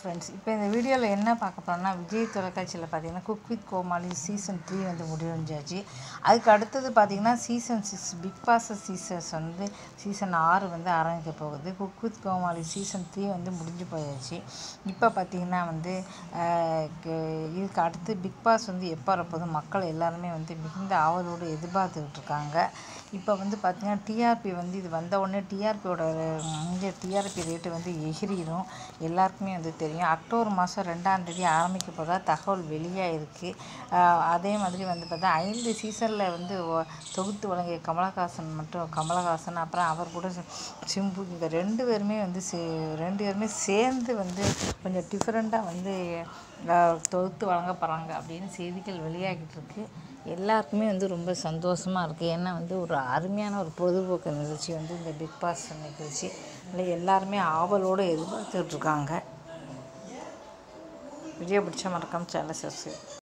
friends இப்போ இந்த வீடியோவில் என்ன பார்க்க போகிறோம்னா விஜய் தொலைக்காட்சியில் பார்த்தீங்கன்னா cook with Comali season three வந்து முடிஞ்சாச்சு அதுக்கு அடுத்தது பார்த்தீங்கன்னா season six Bigg Boss seasons வந்து சீசன் ஆறு வந்து ஆரம்பிக்க போகுது cook with Comali season three வந்து முடிஞ்சு போயாச்சு இப்போ பார்த்தீங்கன்னா வந்து ஆஹ், க- இதுக்கு அடுத்து பிக் பாஸ் வந்து எப்போ வரப்போகுது மக்கள் எல்லாருமே வந்து மிகுந்த ஆவலோடு எதிர்பார்த்துக்கிட்டு இருக்காங்க இப்போ வந்து பார்த்திங்கன்னா டிஆர்பி வந்து இது வந்த உடனே டிஆர்பியோட இங்கே டிஆர்பி ரேட்டு வந்து எகிரிடும் எல்லாருக்குமே வந்து தெரியும் அக்டோபர் மாதம் ரெண்டாம் தேதி ஆரம்பிக்க போதா தகவல் வெளியாகிருக்கு அதே மாதிரி வந்து பார்த்தா ஐந்து சீசனில் வந்து ஒ- தொகுத்து வழங்கிய கமலஹாசன் மற்றும் கமலஹாசன் அப்புறம் அவர் கூட சி- சிம்பு இந்த ரெண்டு பேருமே வந்து சே ரெண்டு பேருமே சேர்ந்து வந்து கொஞ்சம் டிஃப்ரெண்ட்டாக வந்து அஹ், தொகுத்து வழங்க போகிறாங்க அப்படின்னு செய்திகள் வெளியாகிட்டு இருக்கு எல்லாருக்குமே வந்து ரொம்ப சந்தோஷமாக இருக்குது ஏன்னா வந்து ஒரு அருமையான ஒரு பொழுதுபோக்கு நிகழ்ச்சி வந்து இந்த பிக் பாஸ் நிகழ்ச்சி அதில் எல்லாருமே ஆவலோடு எதிர்பார்த்துட்டு இருக்காங்க வீடியோ பிடிச்ச மறக்காம சேனல் சப்ஸ்கிரைப்